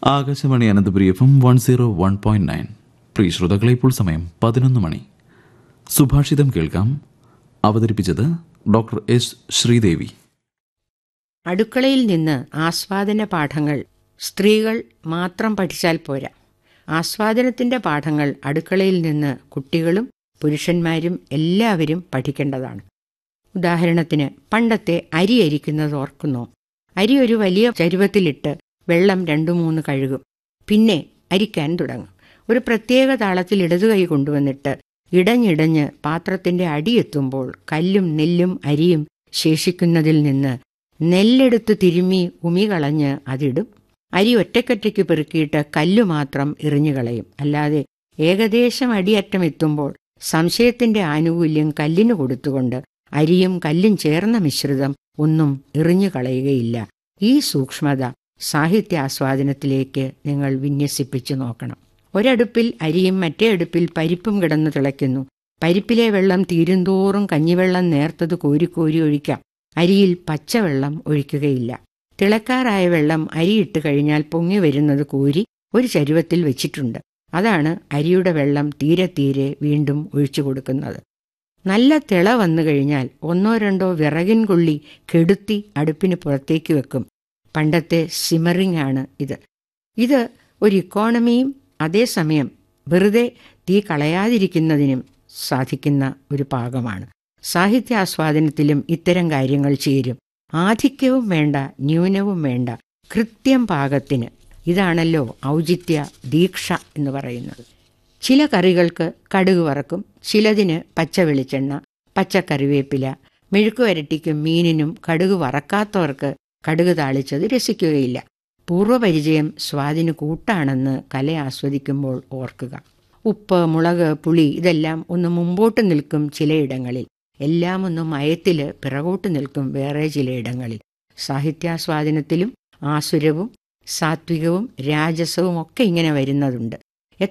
Akashvani Ananthapuri F M one zero one point nine പ്രിയ ശ്രോതാക്കളെ ഇപ്പോൾ സമയം പതിനൊന്ന് മണി സുഭാഷിതം കേൾക്കാം അവതരിപ്പിച്ചത് ഡോക്ടർ എസ് ശ്രീദേവി അടുക്കളയിൽ നിന്ന് ആസ്വാദന പാഠങ്ങൾ സ്ത്രീകൾ മാത്രം പഠിച്ചാൽ പോരാ ആസ്വാദനത്തിന്റെ പാഠങ്ങൾ അടുക്കളയിൽ നിന്ന് കുട്ടികളും പുരുഷന്മാരും എല്ലാവരും പഠിക്കേണ്ടതാണ് ഉദാഹരണത്തിന് പണ്ടത്തെ അരി അരിക്കുന്നത് ഓർക്കുന്നോ അരി ഒരു വലിയ ചരുവത്തിലിട്ട് വെള്ളം രണ്ടു മൂന്ന് കഴുകും പിന്നെ അരിക്കാൻ തുടങ്ങും ഒരു പ്രത്യേക താളത്തിൽ ഇടതുകൈ കൊണ്ടുവന്നിട്ട് ഇടഞ്ഞിടഞ്ഞ് പാത്രത്തിന്റെ അടിയെത്തുമ്പോൾ കല്ലും നെല്ലും അരിയും ശേഷിക്കുന്നതിൽ നിന്ന് നെല്ലെടുത്ത് തിരുമ്മി ഉമി കളഞ്ഞ് അതിടും അരി ഒറ്റക്കൊറ്റയ്ക്ക് പെറുക്കിയിട്ട് കല്ലു മാത്രം എറിഞ്ഞുകളയും അല്ലാതെ ഏകദേശം അടിയറ്റം എത്തുമ്പോൾ സംശയത്തിന്റെ ആനുകൂല്യം കല്ലിന് കൊടുത്തുകൊണ്ട് അരിയും കല്ലും ചേർന്ന മിശ്രിതം ഒന്നും എറിഞ്ഞു കളയുകയില്ല ഈ സൂക്ഷ്മത സാഹിത്യാസ്വാദനത്തിലേക്ക് നിങ്ങൾ വിന്യസിപ്പിച്ചു നോക്കണം ഒരടുപ്പിൽ അരിയും മറ്റേ അടുപ്പിൽ പരിപ്പും കിടന്ന് തിളയ്ക്കുന്നു പരിപ്പിലെ വെള്ളം തീരുന്തോറും കഞ്ഞിവെള്ളം നേർത്തത് കോരിക്കോരി ഒഴിക്കാം അരിയിൽ പച്ചവെള്ളം ഒഴിക്കുകയില്ല തിളക്കാറായ വെള്ളം അരിയിട്ട് കഴിഞ്ഞാൽ പൊങ്ങി വരുന്നത് കോരി ഒരു ചരുവത്തിൽ വെച്ചിട്ടുണ്ട് അതാണ് അരിയുടെ വെള്ളം തീരെ തീരെ വീണ്ടും ഒഴിച്ചു കൊടുക്കുന്നത് നല്ല തിള വന്നു കഴിഞ്ഞാൽ ഒന്നോ രണ്ടോ വിറകിൻ കൊള്ളി കെടുത്തി അടുപ്പിന് പുറത്തേക്ക് വെക്കും പണ്ടത്തെ സിമറിംഗ് ആണ് ഇത് ഇത് ഒരു ഇക്കോണമിയും അതേസമയം വെറുതെ തീ കളയാതിരിക്കുന്നതിനും സാധിക്കുന്ന ഒരു പാകമാണ് സാഹിത്യാസ്വാദനത്തിലും ഇത്തരം കാര്യങ്ങൾ ചേരും ആധിക്യവും വേണ്ട ന്യൂനവും വേണ്ട കൃത്യം പാകത്തിന് ഇതാണല്ലോ ഔചിത്യ ദീക്ഷ എന്ന് പറയുന്നത് ചില കറികൾക്ക് കടുക് വറക്കും ചിലതിന് പച്ച വെളിച്ചെണ്ണ പച്ചക്കറിവേപ്പില മെഴുക്കുവരട്ടിക്കും മീനിനും കടുക് വറക്കാത്തവർക്ക് കടുക് താളിച്ചത് രസിക്കുകയില്ല പൂർവ്വപരിചയം സ്വാദിന് കൂട്ടാണെന്ന് കല ആസ്വദിക്കുമ്പോൾ ഓർക്കുക ഉപ്പ് മുളക് പുളി ഇതെല്ലാം ഒന്ന് മുമ്പോട്ട് നിൽക്കും ചിലയിടങ്ങളിൽ എല്ലാം ഒന്ന് മയത്തില് പിറകോട്ട് നിൽക്കും വേറെ ചിലയിടങ്ങളിൽ സാഹിത്യാസ്വാദനത്തിലും ആസുരവും സാത്വികവും രാജസവും ഒക്കെ ഇങ്ങനെ വരുന്നതുണ്ട്